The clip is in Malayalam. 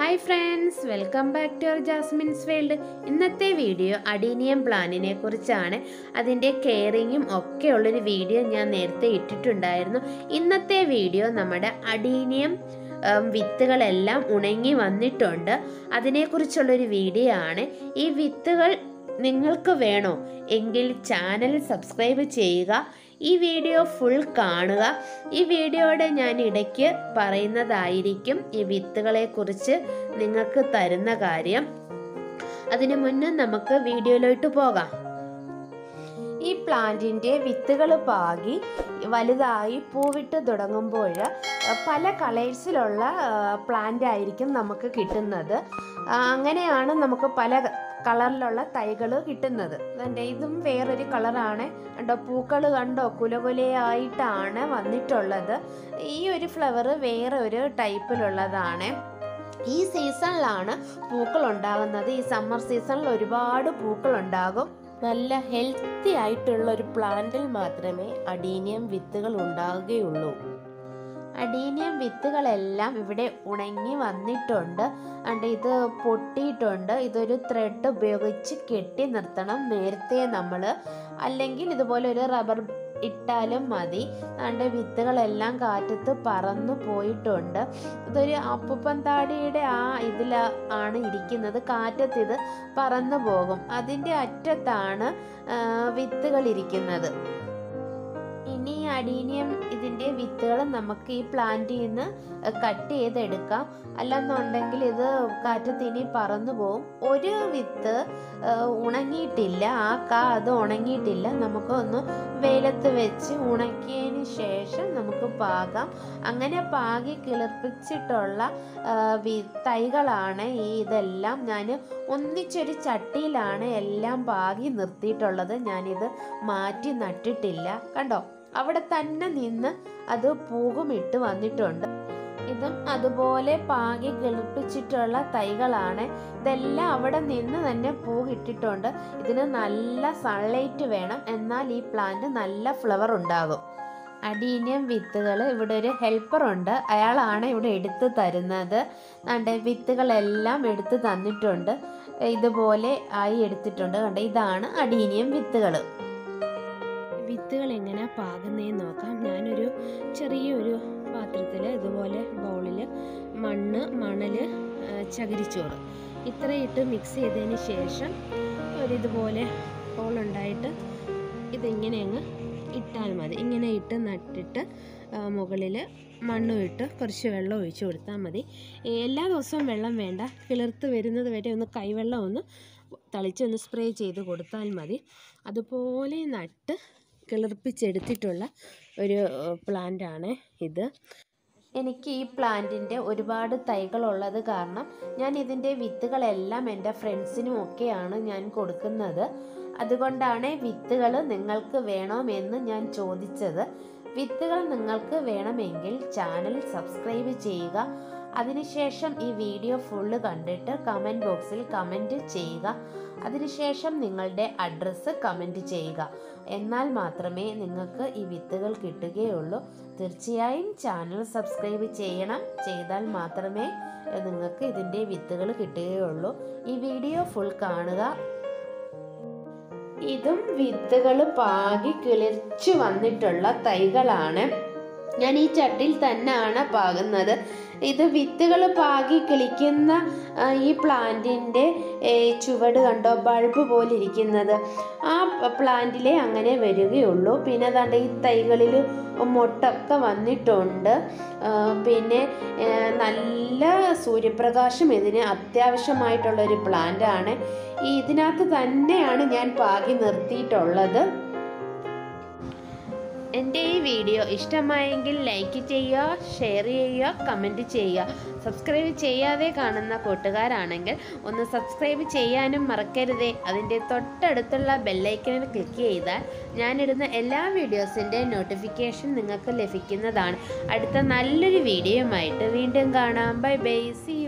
hi friends welcome back to our Jasmine's world ഇന്നത്തെ വീഡിയോ അഡീനിയം പ്ലാന്റിനെ കുറിച്ചാണ് അതിൻ്റെ കെയറിങ്ങും ഒക്കെ ഉള്ളൊരു വീഡിയോ ഞാൻ നേരത്തെ ഇട്ടിട്ടുണ്ടായിരുന്നു ഇന്നത്തെ വീഡിയോ നമ്മുടെ അഡീനിയം ഉം, വിത്തുകളെല്ലാം ഉണങ്ങി വന്നിട്ടുണ്ട് അതിനെക്കുറിച്ചുള്ളൊരു വീഡിയോ ആണ് ഈ വിത്തുകൾ നിങ്ങൾക്ക് വേണോ എങ്കിൽ ചാനൽ സബ്സ്ക്രൈബ് ചെയ്യുക ഈ വീഡിയോ ഫുൾ കാണുക ഈ വീഡിയോയുടെ ഞാൻ ഇടയ്ക്ക് പറയുന്നതായിരിക്കും ഈ വിത്തുകളെ കുറിച്ച് നിങ്ങൾക്ക് തരുന്ന കാര്യം അതിനു മുന്നേ നമുക്ക് വീഡിയോയിലോട്ട് പോകാം ഈ പ്ലാന്റിൻ്റെ വിത്തുകൾ പാകി വലുതായി പൂവിട്ട് തുടങ്ങുമ്പോൾ പല കളേഴ്സിലുള്ള പ്ലാന്റ് ആയിരിക്കും നമുക്ക് കിട്ടുന്നത് ആ, അങ്ങനെയാണ് നമുക്ക് പല കളറിലുള്ള തൈകൾ കിട്ടുന്നത് ദാണ്ടെ ഇതും വേറൊരു കളറാണ് കണ്ടോ പൂക്കൾ കണ്ടോ കുലകുലയായിട്ടാണ് വന്നിട്ടുള്ളത് ഈ ഒരു ഫ്ലവർ വേറെ ഒരു ടൈപ്പിലുള്ളതാണ് ഈ സീസണിലാണ് പൂക്കൾ ഉണ്ടാകുന്നത് ഈ സമ്മർ സീസണിൽ ഒരുപാട് പൂക്കൾ ഉണ്ടാകും നല്ല ഹെൽത്തി ആയിട്ടുള്ള ഒരു പ്ലാന്റിൽ മാത്രമേ അഡീനിയം വിത്തുകൾ ഉണ്ടാകുകയുള്ളൂ അഡീനിയം വിത്തുകളെല്ലാം ഇവിടെ ഉണങ്ങി വന്നിട്ടുണ്ട് അണ്ട് ഇത് പൊട്ടിയിട്ടുണ്ട് ഇതൊരു ത്രെഡ് ഉപയോഗിച്ച് കെട്ടി നിർത്തണം നേരത്തെ നമ്മൾ അല്ലെങ്കിൽ ഇതുപോലെ ഒരു റബ്ബർ ഇട്ടാലും മതി അണ്ട് വിത്തുകളെല്ലാം കാറ്റത്ത് പറന്നു പോയിട്ടുണ്ട് ഇതൊരു അപ്പൂപ്പൻ താടിയുടെ ആ ഇതിൽ ആണ് ഇരിക്കുന്നത് കാറ്റത്ത് ഇത് പറന്നു പോകും അതിൻ്റെ അറ്റത്താണ് വിത്തുകൾ ഇരിക്കുന്നത് ഇനി ഈ അഡീനിയം ഇതിൻ്റെ വിത്തുകൾ നമുക്ക് ഈ പ്ലാന്റിൽ നിന്ന് കട്ട് ചെയ്തെടുക്കാം അല്ലെന്നുണ്ടെങ്കിൽ ഇത് കാറ്റത്ത് ഇനി പറന്നു പോകും ഒരു വിത്ത് ആ, ഉണങ്ങിയിട്ടില്ല ആ കാ അത് ഉണങ്ങിയിട്ടില്ല നമുക്ക് ഒന്ന് വെയിലത്ത് വെച്ച് ഉണക്കിയതിന് ശേഷം നമുക്ക് പാകാം അങ്ങനെ പാകി കിളിർപ്പിച്ചിട്ടുള്ള ആ, വി- തൈകളാണ് ഈ ഇതെല്ലാം ഞാൻ ഒന്നിച്ചൊരു ചട്ടിയിലാണ് എല്ലാം പാകി നിർത്തിയിട്ടുള്ളത് ഞാനിത് മാറ്റി നട്ടിട്ടില്ല കണ്ടോ അവിടെ തന്നെ നിന്ന് അത് പൂകുമിട്ട് വന്നിട്ടുണ്ട് ഇതും അതുപോലെ പാകി കിളിപ്പിച്ചിട്ടുള്ള തൈകളാണ് ഇതെല്ലാം അവിടെ നിന്ന് തന്നെ പൂകിട്ടിട്ടുണ്ട് ഇതിന് നല്ല സൺലൈറ്റ് വേണം എന്നാൽ ഈ പ്ലാന്റ് നല്ല ഫ്ലവർ ഉണ്ടാകും അഡീനിയം വിത്തുകൾ ഇവിടെ ഒരു ഹെൽപ്പർ ഉണ്ട് അയാളാണ് ഇവിടെ എടുത്തു തരുന്നത് കണ്ട് വിത്തുകളെല്ലാം എടുത്തു തന്നിട്ടുണ്ട് ഇതുപോലെ ആയി എടുത്തിട്ടുണ്ട് കണ്ട് ഇതാണ് അഡീനിയം വിത്തുകൾ വിത്തുകൾ എങ്ങനെ പാകുന്നതെന്ന് നോക്കാം ഞാനൊരു ചെറിയൊരു പാത്രത്തിൽ ഇതുപോലെ ബൗളിൽ മണ്ണ് മണൽ ചകിരിച്ചോറ് ഇത്രയിട്ട് മിക്സ് ചെയ്തതിന് ശേഷം ഒരിതുപോലെ ഹോളുണ്ടായിട്ട് ഇതിങ്ങനെ അങ്ങ് ഇട്ടാൽ മതി ഇങ്ങനെ ഇട്ട് നട്ടിട്ട് മുകളിൽ മണ്ണും ഇട്ട് കുറച്ച് വെള്ളം ഒഴിച്ചു കൊടുത്താൽ മതി എല്ലാ ദിവസവും വെള്ളം വേണ്ട കിളിർത്ത് വരുന്നത് വരെ ഒന്ന് കൈവെള്ളം ഒന്ന് തളിച്ച് ഒന്ന് സ്പ്രേ ചെയ്ത് കൊടുത്താൽ മതി അതുപോലെ നട്ട് കിളിർപ്പിച്ചെടുത്തിട്ടുള്ള ഒരു പ്ലാന്റാണ് ഇത് എനിക്ക് ഈ പ്ലാന്റിൻ്റെ ഒരുപാട് തൈകളുള്ളത് കാരണം ഞാൻ ഇതിൻ്റെ വിത്തുകളെല്ലാം എൻ്റെ ഫ്രണ്ട്സിനും ഒക്കെയാണ് ഞാൻ കൊടുക്കുന്നത് അതുകൊണ്ടാണ് വിത്തുകൾ നിങ്ങൾക്ക് വേണമെന്ന് ഞാൻ ചോദിച്ചത് വിത്തുകൾ നിങ്ങൾക്ക് വേണമെങ്കിൽ ചാനൽ സബ്സ്ക്രൈബ് ചെയ്യുക അതിനുശേഷം ഈ വീഡിയോ ഫുള്ള് കണ്ടിട്ട് കമൻറ്റ് ബോക്സിൽ കമൻറ്റ് ചെയ്യുക അതിനുശേഷം നിങ്ങളുടെ അഡ്രസ്സ് കമൻറ്റ് ചെയ്യുക എന്നാൽ മാത്രമേ നിങ്ങൾക്ക് ഈ വിത്തുകൾ കിട്ടുകയുള്ളൂ തീർച്ചയായും ചാനൽ സബ്സ്ക്രൈബ് ചെയ്യണം ചെയ്താൽ മാത്രമേ എഹ്, നിങ്ങൾക്ക് ഇതിൻ്റെ വിത്തുകൾ കിട്ടുകയുള്ളൂ ഈ വീഡിയോ ഫുൾ കാണുക ഇതും വിത്തുകൾ പാകി കിളിർച്ചു വന്നിട്ടുള്ള തൈകളാണ് ഞാൻ ഈ ചട്ടിയിൽ തന്നെയാണ് പാകുന്നത് ഇത് വിത്തുകൾ പാകി കിളിക്കുന്ന ആ, ഈ പ്ലാന്റിൻ്റെ ചുവട് കണ്ടോ ബൾബ് പോലെ ഇരിക്കുന്നത് ആ പ്ലാന്റിലെ അങ്ങനെ വരികയുള്ളൂ പിന്നെ അതാണ്ട് ഈ തൈകളിൽ മൊട്ടൊക്കെ വന്നിട്ടുണ്ട് ആ, പിന്നെ ഏ, നല്ല സൂര്യപ്രകാശം ഇതിന് അത്യാവശ്യമായിട്ടുള്ളൊരു പ്ലാന്റാണ് ഈ ഇതിനകത്ത് തന്നെയാണ് ഞാൻ പാകി നിർത്തിയിട്ടുള്ളത് എൻ്റെ ഈ വീഡിയോ ഇഷ്ടമായെങ്കിൽ ലൈക്ക് ചെയ്യുക ഷെയർ ചെയ്യുക കമൻറ്റ് ചെയ്യുക സബ്സ്ക്രൈബ് ചെയ്യാതെ കാണുന്ന കൂട്ടുകാരാണെങ്കിൽ ഒന്ന് സബ്സ്ക്രൈബ് ചെയ്യാനും മറക്കരുതേ അതിൻ്റെ തൊട്ടടുത്തുള്ള ബെല്ലൈക്കണിൽ ക്ലിക്ക് ചെയ്താൽ ഞാനിടുന്ന എല്ലാ വീഡിയോസിൻ്റെ നോട്ടിഫിക്കേഷൻ നിങ്ങൾക്ക് ലഭിക്കുന്നതാണ് അടുത്ത നല്ലൊരു വീഡിയോയുമായിട്ട് വീണ്ടും കാണാം ബൈ ബൈ സി യു